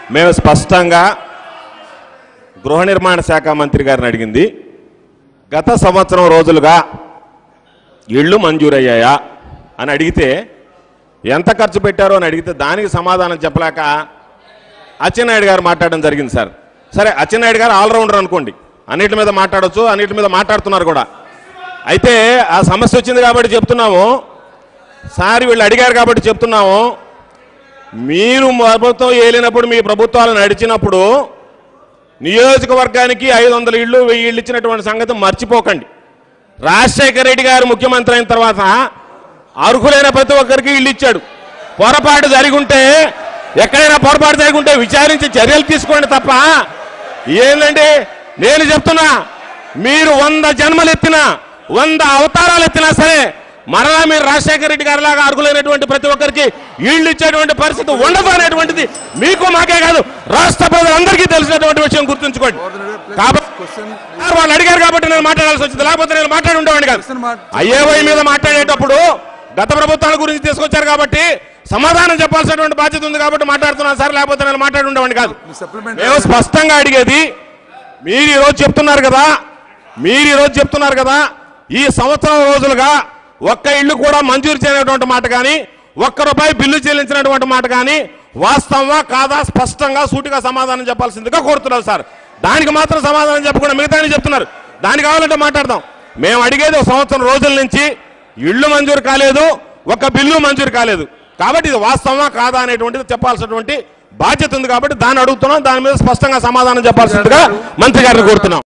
మేము స్పష్టంగా గృహ నిర్మాణ శాఖ మంత్రి గారిని అడిగింది గత సంవత్సరం రోజులుగా ఇళ్ళు మంజూరయ్యాయా అని అడిగితే ఎంత ఖర్చు పెట్టారో అని అడిగితే దానికి సమాధానం చెప్పలేక అచ్చెన్నాయుడు గారు మాట్లాడడం జరిగింది సార్ సరే అచ్చెన్నాయుడు గారు ఆల్రౌండర్ అనుకోండి అన్నిటి మీద మాట్లాడొచ్చు అన్నిటి మీద మాట్లాడుతున్నారు కూడా అయితే ఆ సమస్య వచ్చింది కాబట్టి చెప్తున్నాము సార్ వీళ్ళు అడిగారు కాబట్టి చెప్తున్నాము మీరు ప్రభుత్వం ఏలినప్పుడు మీ ప్రభుత్వాలు నడిచినప్పుడు నియోజకవర్గానికి ఐదు వందల ఇళ్ళు వెయ్యి ఇళ్ళు ఇచ్చినటువంటి సంగతి మర్చిపోకండి రాజశేఖర రెడ్డి గారు ముఖ్యమంత్రి అయిన తర్వాత అర్హులైన ప్రతి ఒక్కరికి ఇల్లు ఇచ్చాడు పొరపాటు జరిగి ఉంటే ఎక్కడైనా పొరపాటు జరిగి ఉంటే విచారించి చర్యలు తీసుకోండి తప్ప ఏందండి నేను చెప్తున్నా మీరు వంద జన్మలు ఎత్తినా వంద అవతారాలు ఎత్తినా సరే మరలా మీరు రాజశేఖర రెడ్డి గారి లాగా అర్హులైనటువంటి ప్రతి ఒక్కరికి ఇళ్ళు ఇచ్చేటువంటి పరిస్థితి ఉండదు అనేటువంటిది మీకు మాకే కాదు రాష్ట్ర ప్రజలందరికీ తెలిసినటువంటి విషయం గుర్తుంచుకోండి కాబట్టి సార్ వాళ్ళు అడిగారు కాబట్టి నేను మాట్లాడాల్సి వచ్చింది లేకపోతే నేను మాట్లాడి ఉండేవాడిని కాదు ఐఏవై మీద మాట్లాడేటప్పుడు గత ప్రభుత్వాల గురించి తీసుకొచ్చారు కాబట్టి సమాధానం చెప్పాల్సినటువంటి బాధ్యత ఉంది కాబట్టి మాట్లాడుతున్నాను సార్ లేకపోతే నేను మాట్లాడి ఉండేవాడిని కాదు సప్లిమెంట్ మేము స్పష్టంగా అడిగేది మీరు ఈరోజు చెప్తున్నారు కదా మీరు ఈరోజు చెప్తున్నారు కదా ఈ సంవత్సరం రోజులుగా ఒక్క ఇల్లు కూడా మంజూరు చేయనటువంటి మాట కానీ ఒక్క రూపాయి బిల్లు చెల్లించినటువంటి మాట కానీ వాస్తవమా కాదా స్పష్టంగా సూటిగా సమాధానం చెప్పాల్సిందిగా కోరుతున్నారు సార్ దానికి మాత్రం సమాధానం చెప్పకుండా మిగతా చెప్తున్నారు దానికి కావాలంటే మాట్లాడదాం మేము అడిగేది ఒక సంవత్సరం రోజుల నుంచి ఇళ్ళు మంజూరు కాలేదు ఒక్క బిల్లు మంజూరు కాలేదు కాబట్టి ఇది వాస్తవమా కాదా అనేటువంటిది చెప్పాల్సినటువంటి బాధ్యత ఉంది కాబట్టి దాన్ని అడుగుతున్నాం దాని మీద స్పష్టంగా సమాధానం చెప్పాల్సిందిగా మంత్రి గారిని కోరుతున్నాం